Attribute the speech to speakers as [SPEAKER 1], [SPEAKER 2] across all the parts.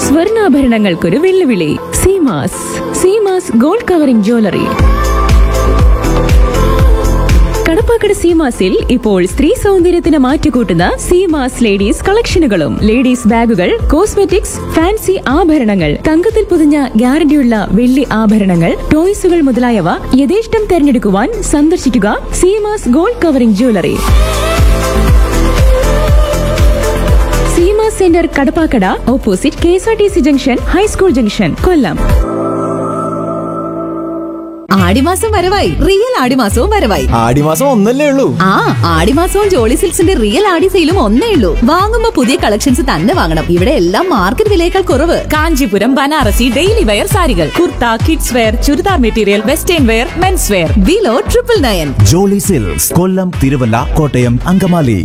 [SPEAKER 1] സ്വർണ്ണാഭരണങ്ങൾക്കൊരു വെല്ലുവിളി Seemas Seemas gold covering jewellery Kadappakada സീമാസിൽ ഇപ്പോൾ സ്ത്രീ സൗന്ദര്യത്തിന് മാറ്റുകൂട്ടുന്ന സീമാസ് ലേഡീസ് കളക്ഷനുകളും ലേഡീസ് ബാഗുകൾ കോസ്മെറ്റിക്സ് ഫാൻസി ആഭരണങ്ങൾ തങ്കത്തിൽ പൊതിഞ്ഞ ഗ്യാരണ്ടിയുള്ള വെള്ളി ആഭരണങ്ങൾ ടോയ്സുകൾ മുതലായവ യഥേഷ്ടം തെരഞ്ഞെടുക്കുവാൻ സന്ദർശിക്കുക Seemas gold covering jewellery Seema centre Kadappakada opposite K S R T C junction high school junction Kollam
[SPEAKER 2] ആടിമാസം വരവായി റിയൽ ആടിമാസവും വരവായി
[SPEAKER 3] ആടിമാസം ഒന്നല്ലേ ഉള്ളൂ
[SPEAKER 2] ആ ആടിമാസവും ജോളി സിൽക്സിന്റെ റിയൽ ആടി സെയിലും ഒന്നേ ഉള്ളൂ വാങ്ങുമ്പോ പുതിയ കളക്ഷൻസ് തന്നെ വാങ്ങണം ഇവിടെ എല്ലാം മാർക്കറ്റ് വിലയേക്കാൾ കുറവ്
[SPEAKER 4] കാഞ്ചീപുരം ബനാറസി ഡെയിലി വെയർ സാരികൾ kurta kids wear churidar material western wear men's wear
[SPEAKER 2] below triple nine
[SPEAKER 5] Jolly silks Kollam Thiruvalla Kottayam Angamaly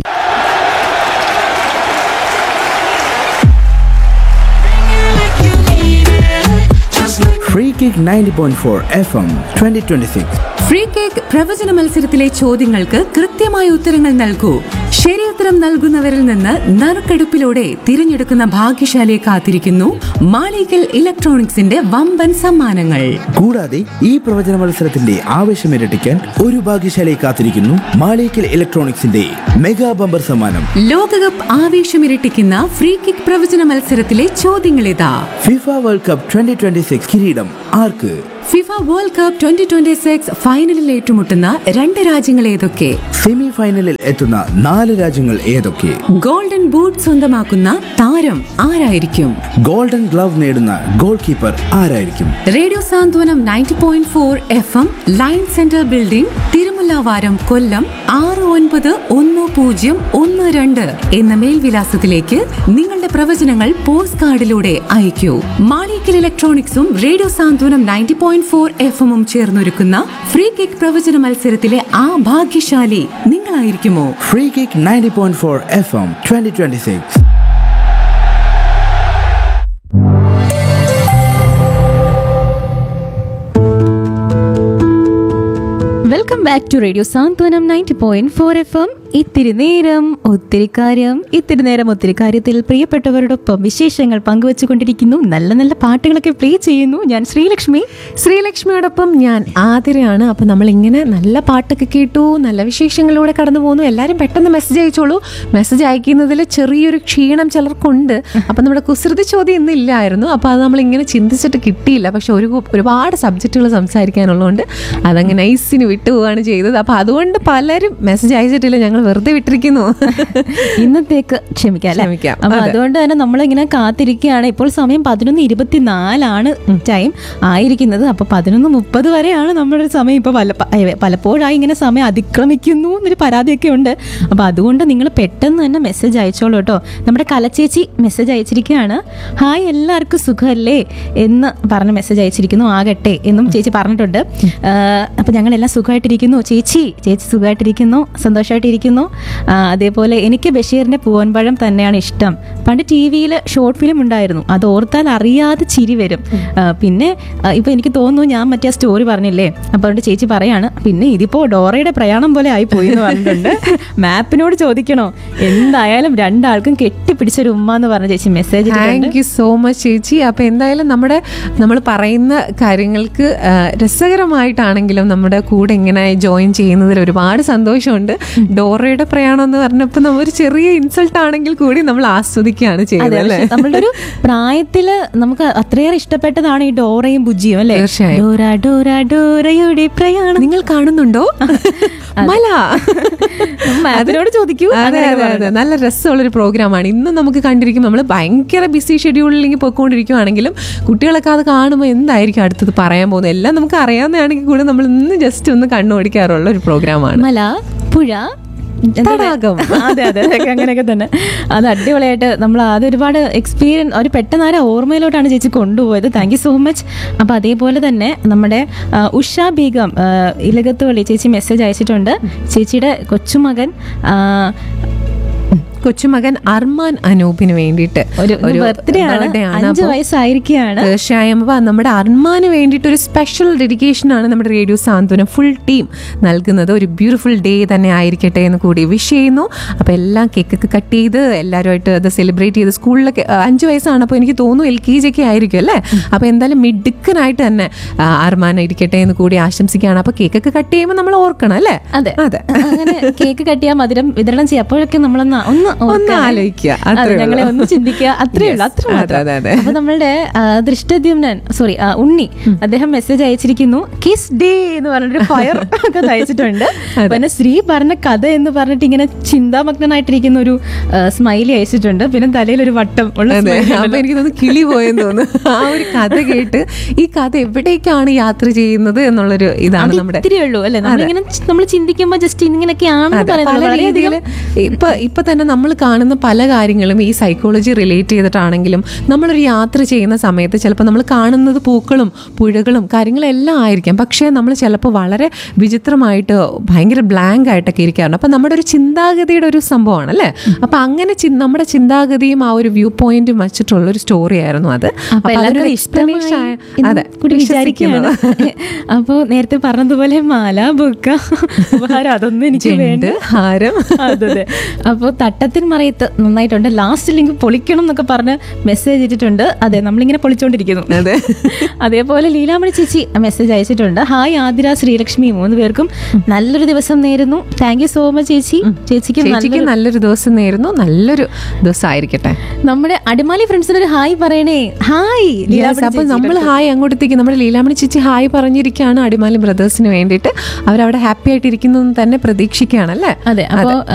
[SPEAKER 6] Free Kick 90.4 FM 2026.
[SPEAKER 7] Free kick പ്രവചന മത്സരത്തിലെ ചോദ്യങ്ങൾക്ക് കൃത്യമായ ഉത്തരങ്ങൾ നൽകൂ ശരിയുത്തരം നൽകുന്നവരിൽ നിന്ന് നറുക്കെടുപ്പിലൂടെ തിരഞ്ഞെടുക്കുന്ന ഭാഗ്യശാലിയെ കാത്തിരിക്കുന്നു മാളികൽ ഇലക്ട്രോണിക്സിന്റെ വമ്പൻ സമ്മാനങ്ങൾ
[SPEAKER 6] കൂടാതെ ഈ പ്രവചന മത്സരത്തിന്റെ ആവേശം ഇരട്ടിക്കാൻ ഒരു ഭാഗ്യശാലയെ കാത്തിരിക്കുന്നു മാളിക്കൽ ഇലക്ട്രോണിക്സിന്റെ മെഗാ ബമ്പർ സമ്മാനം
[SPEAKER 7] ലോകകപ്പ് ആവേശമിരട്ടിക്കുന്ന ഫ്രീ കിക്ക് പ്രവചന മത്സരത്തിലെ ചോദ്യങ്ങളിതാ
[SPEAKER 6] ഫിഫ വേൾഡ് കപ്പ് 2026 കിരീടം ആർക്ക്
[SPEAKER 7] FIFA world cup twenty twenty six ഫൈനലിൽ ഏറ്റുമുട്ടുന്ന രണ്ട് രാജ്യങ്ങൾ ഏതൊക്കെ
[SPEAKER 6] സെമി ഫൈനലിൽ എത്തുന്ന നാല് രാജ്യങ്ങൾ ഏതൊക്കെ
[SPEAKER 7] ഗോൾഡൻ ബൂട്ട് സ്വന്തമാക്കുന്ന താരം ആരായിരിക്കും
[SPEAKER 6] ഗോൾഡൻ ഗ്ലവ് നേടുന്ന ഗോൾ കീപ്പർ ആരായിരിക്കും
[SPEAKER 7] radio Santhwanam ninety point four F M line centre building Thirumullavaram Kollam ആറ് ഒൻപത് ഒന്ന് പൂജ്യം ഒന്ന് രണ്ട് എന്ന മേൽവിലാസത്തിലേക്ക് നിങ്ങളുടെ പ്രവചനങ്ങൾ പോസ്റ്റ് കാർഡിലൂടെ അയക്കൂ മാളിക്കൽ ഇലക്ട്രോണിക്സും radio Santhwanam ninety point four F എമ്മും ചേർന്നൊരുക്കുന്ന ഫ്രീ കിക്ക് പ്രവചന മത്സരത്തിലെ ആ ഭാഗ്യശാലി നിങ്ങളായിരിക്കുമോ
[SPEAKER 6] free kick 90.4 F M twenty twenty six
[SPEAKER 1] welcome back to radio Santhwanam ninety point four F M ഇത്തിരി നേരം ഒത്തിരി കാര്യം ഇത്തിരി നേരം ഒത്തിരി കാര്യത്തിൽ പ്രിയപ്പെട്ടവരോടൊപ്പം വിശേഷങ്ങൾ പങ്കുവെച്ചുകൊണ്ടിരിക്കുന്നു നല്ല നല്ല പാട്ടുകളൊക്കെ പ്ലേ ചെയ്യുന്നു ഞാൻ ശ്രീലക്ഷ്മി
[SPEAKER 8] ശ്രീലക്ഷ്മിയോടൊപ്പം ഞാൻ ആതിരയാണ് അപ്പം നമ്മളിങ്ങനെ നല്ല പാട്ടൊക്കെ കേട്ടു നല്ല വിശേഷങ്ങളിലൂടെ കടന്നു പോകുന്നു എല്ലാവരും പെട്ടെന്ന് മെസ്സേജ് അയച്ചോളൂ മെസ്സേജ് അയക്കുന്നതിൽ ചെറിയൊരു ക്ഷീണം ചിലർക്കുണ്ട് അപ്പം നമ്മുടെ കുസൃതി ചോദ്യം ഇന്ന് ഇല്ലായിരുന്നു അപ്പോൾ അത് നമ്മളിങ്ങനെ ചിന്തിച്ചിട്ട് കിട്ടിയില്ല പക്ഷെ ഒരു ഒരുപാട് സബ്ജക്റ്റുകൾ സംസാരിക്കാനുള്ളതുകൊണ്ട് അതങ്ങനെ നൈസിന് വിട്ടുപോവാണ് ചെയ്തത് അപ്പോൾ അതുകൊണ്ട് പലരും മെസ്സേജ് അയച്ചിട്ടില്ല ഞങ്ങൾ വെറുതെ വിട്ടിരിക്കുന്നു
[SPEAKER 1] ഇന്നത്തേക്ക് ക്ഷമിക്കാം അല്ലേ?
[SPEAKER 8] ക്ഷമിക്കാം,
[SPEAKER 1] അപ്പൊ
[SPEAKER 8] അതെ.
[SPEAKER 1] അതുകൊണ്ട് തന്നെ നമ്മളിങ്ങനെ കാത്തിരിക്കുകയാണ് ഇപ്പോൾ സമയം പതിനൊന്ന് ഇരുപത്തിനാലാണ് ടൈം ആയിരിക്കുന്നത് അപ്പൊ പതിനൊന്ന് മുപ്പത് വരെയാണ് നമ്മുടെ സമയം ഇപ്പൊ പല പ- ഏ, പലപ്പോഴായി ഇങ്ങനെ സമയം അതിക്രമിക്കുന്നു എന്നൊരു പരാതിയൊക്കെ ഉണ്ട് അപ്പൊ അതുകൊണ്ട് നിങ്ങൾ പെട്ടെന്ന് തന്നെ മെസ്സേജ് അയച്ചോളൂ കേട്ടോ നമ്മുടെ കലച്ചേച്ചി മെസ്സേജ് അയച്ചിരിക്കുകയാണ് ഹായ് എല്ലാവർക്കും സുഖമല്ലേ എന്ന് പറഞ്ഞ് മെസ്സേജ് അയച്ചിരിക്കുന്നു ആകട്ടെ എന്നും ചേച്ചി പറഞ്ഞിട്ടുണ്ട് ആഹ് അപ്പൊ ഞങ്ങളെല്ലാം സുഖമായിട്ടിരിക്കുന്നു ചേച്ചി ചേച്ചി സുഖമായിട്ടിരിക്കുന്നു സന്തോഷമായിട്ടിരിക്കുന്നു ആ, അതേപോലെ എനിക്ക് ബഷീറിന്റെ പൂവൻപഴം തന്നെയാണ് ഇഷ്ടം പണ്ട് ടി വിയിൽ ഷോർട്ട് ഫിലിം ഉണ്ടായിരുന്നു അത് ഓർത്താൽ അറിയാതെ ചിരി വരും ആ, പിന്നെ ആ, ഇപ്പൊ എനിക്ക് തോന്നുന്നു ഞാൻ മറ്റേ സ്റ്റോറി പറഞ്ഞില്ലേ അപ്പൊ അതുകൊണ്ട് ചേച്ചി പറയാണ് പിന്നെ ഇതിപ്പോ ഡോറയുടെ പ്രയാണം പോലെ ആയി പോയി എന്ന് പറഞ്ഞിട്ടുണ്ട് മാപ്പിനോട് ചോദിക്കണോ എന്തായാലും രണ്ടാൾക്കും കെട്ടിപ്പിടിച്ചൊരു ഉമ്മ എന്ന് പറഞ്ഞ ചേച്ചി message
[SPEAKER 8] thank you so much ചേച്ചി അപ്പോൾ എന്തായാലും നമ്മുടെ നമ്മൾ പറയുന്ന കാര്യങ്ങൾക്ക് ആ, രസകരമായിട്ടാണെങ്കിലും നമ്മുടെ കൂടെ ഇങ്ങനെ ജോയിൻ ചെയ്യുന്നതിൽ ഒരുപാട് സന്തോഷമുണ്ട് ഡോറയുടെ പ്രയാണം എന്ന് പറഞ്ഞപ്പോൾ നമ്മൾ ഒരു ചെറിയ ഇൻസൾട്ട് ആണെങ്കിൽ കൂടി നമ്മൾ ആസ്വദിക്കുകയാണ്
[SPEAKER 1] അതെ
[SPEAKER 8] ചെയ്യുന്നത് അല്ലേ
[SPEAKER 1] പക്ഷെ നമ്മളുടെ ഒരു പ്രായത്തില് നമുക്ക് അത്രയേറെ ഇഷ്ടപ്പെട്ടതാണ് ഈ ഡോറയും ബുജിയും അല്ലേ
[SPEAKER 8] തീർച്ചയായും.
[SPEAKER 1] ഡോറ ഡോറ ഡോറയുടെ പ്രയാണം
[SPEAKER 8] നിങ്ങൾ കാണുന്നുണ്ടോ മല
[SPEAKER 1] മാപ്പിനോട് ചോദിക്കൂ
[SPEAKER 8] അതെ
[SPEAKER 1] അങ്ങനെയൊക്കെ
[SPEAKER 8] അതെ അതെ
[SPEAKER 1] പറഞ്ഞിട്ട്.
[SPEAKER 8] നല്ല രസമുള്ളൊരു പ്രോഗ്രാമാണ് ഇന്നും നമുക്ക് കണ്ടിരിക്കും നമ്മൾ ഭയങ്കര ബിസി ഷെഡ്യൂളിലേക്ക് പോയിക്കൊണ്ടിരിക്കുവാണെങ്കിലും കുട്ടികളൊക്കെ അത് കാണുമ്പോൾ എന്തായിരിക്കും അടുത്തത് പറയാൻ പോകുന്നത് എല്ലാം നമുക്ക് അറിയാവുന്നതാണെങ്കിൽ കൂടി നമ്മൾ ഇന്ന് ജസ്റ്റ് ഒന്ന് കണ്ണോടിക്കാറുള്ള ഒരു പ്രോഗ്രാമാണ്
[SPEAKER 1] മല പുഴ എന്താ
[SPEAKER 8] തടാകം.
[SPEAKER 1] അതെ അതെ അതൊക്കെ അങ്ങനെയൊക്കെ തന്നെ അത് അടിപൊളിയായിട്ട് നമ്മൾ അത് ഒരുപാട് എക്സ്പീരിയൻസ് ഒരു പെട്ടെന്ന് ആരെ ഓർമ്മയിലോട്ടാണ് ചേച്ചി കൊണ്ടുപോയത് താങ്ക് യു സോ മച്ച് അപ്പോൾ അതേപോലെ തന്നെ നമ്മുടെ ആ, ഉഷ ബീഗം ആ, ഇലകത്തുവള്ളി ചേച്ചി മെസ്സേജ് അയച്ചിട്ടുണ്ട് ചേച്ചിയുടെ കൊച്ചുമകൻ ആ,
[SPEAKER 8] കൊച്ചുമകൻ അർമാൻ അനൂപിന് വേണ്ടിയിട്ട്
[SPEAKER 1] ഒരു ബർത്ത്ഡേ ആണ്
[SPEAKER 8] birthday ആണ്.
[SPEAKER 1] അഞ്ച്
[SPEAKER 8] അപ്പോൾ
[SPEAKER 1] വയസ്സായിരിക്കുകയാണ്
[SPEAKER 8] തീർച്ചയായും അപ്പോൾ നമ്മുടെ അർമാന് വേണ്ടിയിട്ട് ഒരു സ്പെഷ്യൽ ഡെഡിക്കേഷൻ ആണ് നമ്മുടെ റേഡിയോ സാന്ത്വനം ഫുൾ ടീം നൽകുന്നത് ഒരു ബ്യൂട്ടിഫുൾ ഡേ തന്നെ ആയിരിക്കട്ടെ എന്ന് കൂടി വിഷ് ചെയ്യുന്നു അപ്പോൾ എല്ലാം കേക്കൊക്കെ കട്ട് ചെയ്ത് എല്ലാവരുമായിട്ട് അത് സെലിബ്രേറ്റ് ചെയ്ത് സ്കൂളിലൊക്കെ ആ, അഞ്ച് വയസ്സാണ് അപ്പോൾ എനിക്ക് തോന്നുന്നു എൽ കെ ജി ഒക്കെ ആയിരിക്കും അല്ലേ അപ്പോൾ എന്തായാലും മിടുക്കനായിട്ട് തന്നെ ആ, അർമാൻ ഇരിക്കട്ടെ എന്ന് കൂടി ആശംസിക്കുകയാണ് അപ്പോൾ കേക്കൊക്കെ കട്ട് ചെയ്യുമ്പോൾ നമ്മൾ ഓർക്കണം അല്ലേ
[SPEAKER 1] അതെ
[SPEAKER 8] അതെ
[SPEAKER 1] അങ്ങനെ കേക്ക് കട്ടിയാ മധുരം വിതരണം ചെയ്യുക അപ്പോഴൊക്കെ നമ്മളൊന്ന് ഒന്ന്
[SPEAKER 8] ഒന്ന്
[SPEAKER 1] ഓർക്കണം.
[SPEAKER 8] ആലോചിക്കുക
[SPEAKER 1] അതെ,
[SPEAKER 8] അത്രേ
[SPEAKER 1] ഞങ്ങളെ
[SPEAKER 8] ഉള്ളൂ.
[SPEAKER 1] ഒന്ന് ചിന്തിക്കുക അത്രേ ഉള്ളൂ അത്ര
[SPEAKER 8] Yes,
[SPEAKER 1] മാത്രം
[SPEAKER 8] അതെ, അതെ, അതെ.
[SPEAKER 1] അപ്പൊ നമ്മളുടെ ആ, ദൃഷ്ടദ്യുമ്നൻ സോറി ഉണ്ണി അദ്ദേഹം മെസ്സേജ് അയച്ചിരിക്കുന്നു കിസ് ഡേ എന്ന് പറഞ്ഞിട്ട് ഫയർ ഒക്കെ അയച്ചിട്ടുണ്ട് പിന്നെ ശ്രീ പറഞ്ഞ കഥ എന്ന് പറഞ്ഞിട്ട് ഇങ്ങനെ ചിന്താമഗ്നനായിട്ടിരിക്കുന്ന ഒരു സ്മൈലി അയച്ചിട്ടുണ്ട് പിന്നെ തലയിൽ ഒരു വട്ടം ഉള്ള
[SPEAKER 8] അതെ
[SPEAKER 1] smiley
[SPEAKER 8] അപ്പൊ
[SPEAKER 1] ഉണ്ടല്ലോ.
[SPEAKER 8] എനിക്ക് തോന്നുന്നു കിളി പോയെന്ന് തോന്നുന്നു ആ ഒരു കഥ കേട്ട് ഈ കഥ എവിടേക്കാണ് യാത്ര ചെയ്യുന്നത് എന്നുള്ളൊരു ഇതാണ്
[SPEAKER 1] അത്
[SPEAKER 8] നമ്മുടെ
[SPEAKER 1] ഇത്തിരിയേ ഉള്ളൂ അല്ലെ നമ്മളിങ്ങനെ നമ്മൾ ചിന്തിക്കുമ്പോ ജസ്റ്റ് ഇങ്ങനെയൊക്കെയാണെന്ന്
[SPEAKER 8] അതെ,
[SPEAKER 1] പറയുന്നത്
[SPEAKER 8] പല
[SPEAKER 1] വളരെയധികം
[SPEAKER 8] രീതിയിൽ ഇപ്പൊ ഇപ്പൊ തന്നെ നമ്മൾ കാണുന്ന പല കാര്യങ്ങളും ഈ സൈക്കോളജി റിലേറ്റ് ചെയ്തിട്ടാണെങ്കിലും നമ്മളൊരു യാത്ര ചെയ്യുന്ന സമയത്ത് ചിലപ്പോൾ നമ്മൾ കാണുന്നത് പൂക്കളും പുഴകളും കാര്യങ്ങളും എല്ലാം ആയിരിക്കാം പക്ഷേ നമ്മൾ ചിലപ്പോൾ വളരെ വിചിത്രമായിട്ട് ഭയങ്കര ബ്ലാങ്ക് ആയിട്ടൊക്കെ ഇരിക്കാറുണ്ട് അപ്പം നമ്മുടെ ഒരു ചിന്താഗതിയുടെ ഒരു സംഭവമാണ് അല്ലേ അപ്പം അങ്ങനെ ചി- നമ്മുടെ ചിന്താഗതിയും ആ ഒരു വ്യൂ പോയിന്റും വെച്ചിട്ടുള്ള ഒരു സ്റ്റോറി ആയിരുന്നു അത്
[SPEAKER 1] അപ്പൊ
[SPEAKER 8] അപ്പൊ
[SPEAKER 1] എല്ലാവർക്കും
[SPEAKER 8] അതിനൊരു
[SPEAKER 1] ഇഷ്ടമായി
[SPEAKER 8] explanation ആയ-
[SPEAKER 1] എന്ന്
[SPEAKER 8] അതെ,
[SPEAKER 1] കൂടി വിചാരിക്കുകയാണ് അപ്പോ നേരത്തെ പറഞ്ഞതുപോലെ മാല ബുക്ക ഉപഹാരം അതൊന്നും എനിക്ക് വേണ്ട
[SPEAKER 8] ജണ്ട്, ഹാരം
[SPEAKER 1] അതെ അതെ അപ്പോൾ തട്ടത്തിൻ മറയത്ത് നന്നായിട്ടുണ്ട് ലാസ്റ്റ് ലിങ്ക് പൊളിക്കണം എന്നൊക്കെ പറഞ്ഞ് മെസ്സേജ് ഇട്ടിട്ടുണ്ട് അതെ നമ്മളിങ്ങനെ പൊളിച്ചോണ്ടിരിക്കുന്നു
[SPEAKER 8] അതെ
[SPEAKER 1] അതേപോലെ ലീലാമണി ചേച്ചി മെസ്സേജ് അയച്ചിട്ടുണ്ട് ഹായ് ആതിര ശ്രീലക്ഷ്മി മൂന്ന് പേർക്കും നല്ലൊരു ദിവസം നേരുന്നു താങ്ക് യു സോ മച്ച് ചേച്ചി ചേച്ചിക്ക്
[SPEAKER 8] ചേച്ചിക്ക്
[SPEAKER 1] നല്ലൊരു
[SPEAKER 8] നല്ലൊരു ദിവസം നേരുന്നു നല്ലൊരു ദിവസം ആയിരിക്കട്ടെ
[SPEAKER 1] നമ്മുടെ അടിമാലി ഫ്രണ്ട്സിന് ഒരു ഹായ് പറയണേ ഹായ് ലീലാമണി
[SPEAKER 8] അപ്പൊ
[SPEAKER 1] ചേച്ചി.
[SPEAKER 8] നമ്മൾ ഹായ് അങ്ങോട്ടത്തേക്ക് നമ്മുടെ ലീലാമണി ചേച്ചി ഹായ് പറഞ്ഞിരിക്കുകയാണ് അടിമാലി ബ്രദേഴ്സിന് വേണ്ടിയിട്ട് അവരവിടെ ഹാപ്പി ആയിട്ട് ഇരിക്കുന്നു എന്ന് തന്നെ പ്രതീക്ഷിക്കുകയാണല്ലേ
[SPEAKER 1] അതെ അപ്പോൾ